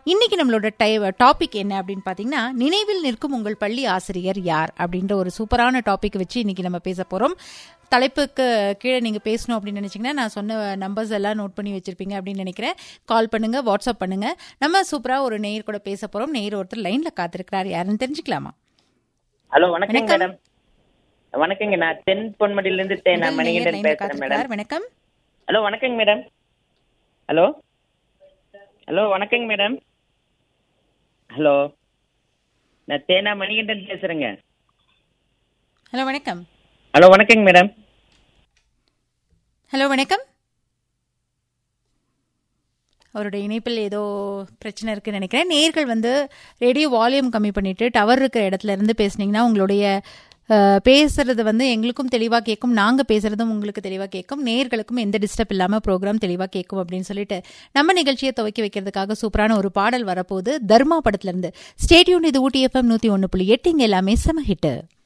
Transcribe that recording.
இன்னைக்கு நம்மளோட tie topic என்ன அப்படின்னு பார்த்தீங்கன்னா நினைவில் நிற்கும் உங்கள் பள்ளி ஆசிரியர் யார் அப்படின்ற ஒரு சூப்பரான டாபிக் வச்சு இன்னைக்கு நம்ம பேச போகிறோம் தலைப்புக்கு கீழே நீங்கள் பேசணும் அப்படின்னு நினச்சிங்கன்னா நான் சொன்ன நம்பர்ஸ் எல்லாம் நோட் பண்ணி வச்சிருப்பீங்க அப்படின்னு நினைக்கிறேன் கால் பண்ணுங்க வாட்ஸ்அப் பண்ணுங்க நம்ம சூப்பராக ஒரு நேயர் கூட பேச போகிறோம் நேயர் ஒருத்தர் லைனில் காத்திருக்கிறார் யாருன்னு தெரிஞ்சுக்கலாமா ஹலோ வணக்கம் வணக்கம். மேடம் வணக்கங்க நான் தென் பொன்மடியில இருந்து தே- நான் முதல் நேயர் மணிகண்டன் லைன்ல பேசுறேன் மேடம் காத்திருக்கிறார் வணக்கம் ஹலோ வணக்கங்க மேடம் ஹலோ ஹலோ வணக்கங்க மேடம் ஹலோ நான் தேனா மணிகண்டன் பேசுறேங்க ஹலோ வணக்கம் ஹலோ வணக்கங்க மேடம் ஹலோ வணக்கம் அவருடைய இணைப்பில் ஏதோ பிரச்சனை இருக்குன்னு நினைக்கிறேன் நேர்கள் வந்து ரேடியோ வால்யூம் கம்மி பண்ணிட்டு டவர் இருக்கிற இடத்துல இருந்து பேசுனீங்கன்னா உங்களுடைய அஹ், பேசுறது வந்து எங்களுக்கும் தெளிவாக கேட்கும் நாங்கள் பேசுறதும் உங்களுக்கு தெளிவாக கேட்கும் நேர்களுக்கும் எந்த டிஸ்டர்ப் இல்லாமல் ப்ரோக்ராம் தெளிவாக கேட்கும் அப்படின்னு சொல்லிட்டு நம்ம நிகழ்ச்சியை துவக்கி வைக்கிறதுக்காக சூப்பரான ஒரு பாடல் வரப்போகுது தர்மா படத்துல இருந்து ஸ்டேடியூன் இது ஊட்டி எஃப்எம் நூற்றி ஒன்று புள்ளி எட்டு இங்க எல்லாமே செம ஹிட்டு